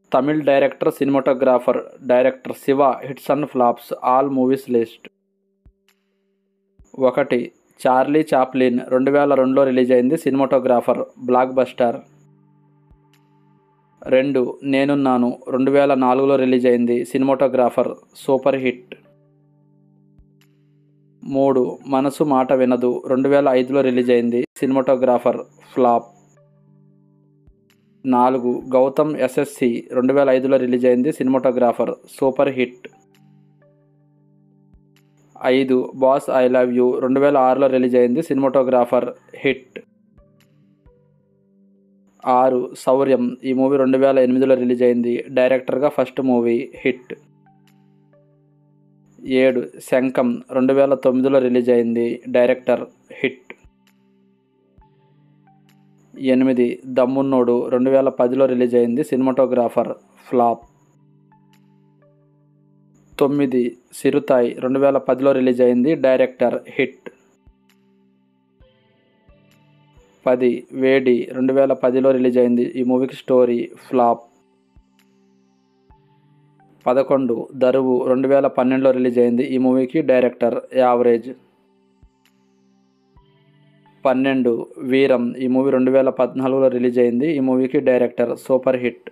Tamil director cinematographer director Siva hits and flops all movies list ఒకటి Charlie Chaplin రెండు వేల రెండులో రిలీజ్ అయింది సినిమాటోగ్రాఫర్ బ్లాక్ బస్టర్ రెండు నేనున్నాను రెండు వేల నాలుగులో రిలీజ్ అయింది సినిమాటోగ్రాఫర్ సూపర్ హిట్ మూడు మనసు మాట వినదు రెండు వేల ఐదులో రిలీజ్ అయింది సినిమాటోగ్రాఫర్ ఫ్లాప్ నాలుగు గౌతమ్ ఎస్ఎస్సి రెండు వేల ఐదులో రిలీజ్ అయింది సినిమాటోగ్రాఫర్ సూపర్ హిట్ ఐదు బాస్ ఐ లవ్ యూ రెండు వేల ఆరులో రిలీజ్ అయింది సినిమాటోగ్రాఫర్ హిట్ ఆరు శౌర్యం ఈ మూవీ రెండు వేల ఎనిమిదిలో రిలీజ్ అయింది డైరెక్టర్గా ఫస్ట్ మూవీ హిట్ ఏడు శంఖం రెండు వేల తొమ్మిదిలో రిలీజ్ అయింది డైరెక్టర్ హిట్ ఎనిమిది దమ్మున్నోడు రెండు వేల పదిలో రిలీజ్ అయింది సినిమాటోగ్రాఫర్ ఫ్లాప్ తొమ్మిది సిరుతాయ్ రెండు వేల పదిలో రిలీజ్ అయింది డైరెక్టర్ హిట్ పది వేడి రెండు వేల పదిలో రిలీజ్ అయింది ఈ మూవీకి స్టోరీ ఫ్లాప్ పదకొండు దరువు రెండు వేల పన్నెండులో రిలీజ్ అయింది ఈ మూవీకి డైరెక్టర్ యావరేజ్ పన్నెండు వీరం ఈ మూవీ రెండు వేల పద్నాలుగులో రిలీజ్ అయింది ఈ మూవీకి డైరెక్టర్ సూపర్ హిట్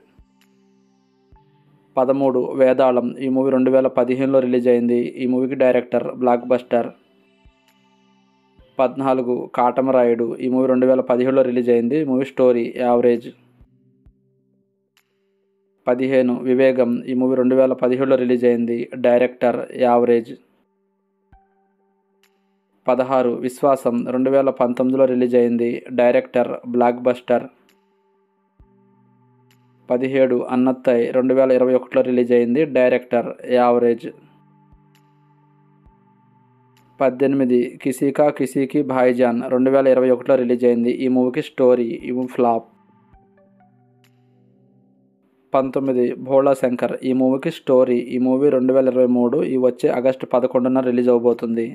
పదమూడు వేదాళం ఈ మూవీ రెండు వేల పదిహేనులో రిలీజ్ అయింది ఈ మూవీకి డైరెక్టర్ బ్లాక్ బస్టర్ పద్నాలుగు కాటమరాయుడు ఈ మూవీ రెండు వేల పదిహేడులో రిలీజ్ అయింది ఈ మూవీ స్టోరీ యావరేజ్ పదిహేను వివేగం ఈ మూవీ రెండు వేల పదిహేడులో రిలీజ్ అయింది డైరెక్టర్ యావరేజ్ పదహారు విశ్వాసం రెండు వేల పంతొమ్మిదిలో రిలీజ్ అయింది డైరెక్టర్ బ్లాక్ బస్టర్ పదిహేడు అన్నత్తయ్ రెండు వేల ఇరవై ఒకటిలో రిలీజ్ అయింది డైరెక్టర్ యావరేజ్ పద్దెనిమిది కిసీకా కిసీకి భాయిజాన్ రెండు వేల ఇరవై ఒకటిలో రిలీజ్ అయింది ఈ మూవీకి స్టోరీ ఈ మూవీ ఫ్లాప్ పంతొమ్మిది భోళా శంకర్ ఈ మూవీకి స్టోరీ ఈ మూవీ రెండు వేల ఇరవై మూడు ఈ వచ్చే ఆగస్టు పదకొండున రిలీజ్ అవబోతుంది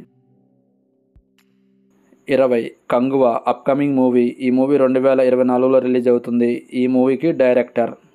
ఇరవై కంగువా అప్కమింగ్ మూవీ ఈ మూవీ రెండు వేల ఇరవై నాలుగులో రిలీజ్ అవుతుంది ఈ మూవీకి డైరెక్టర్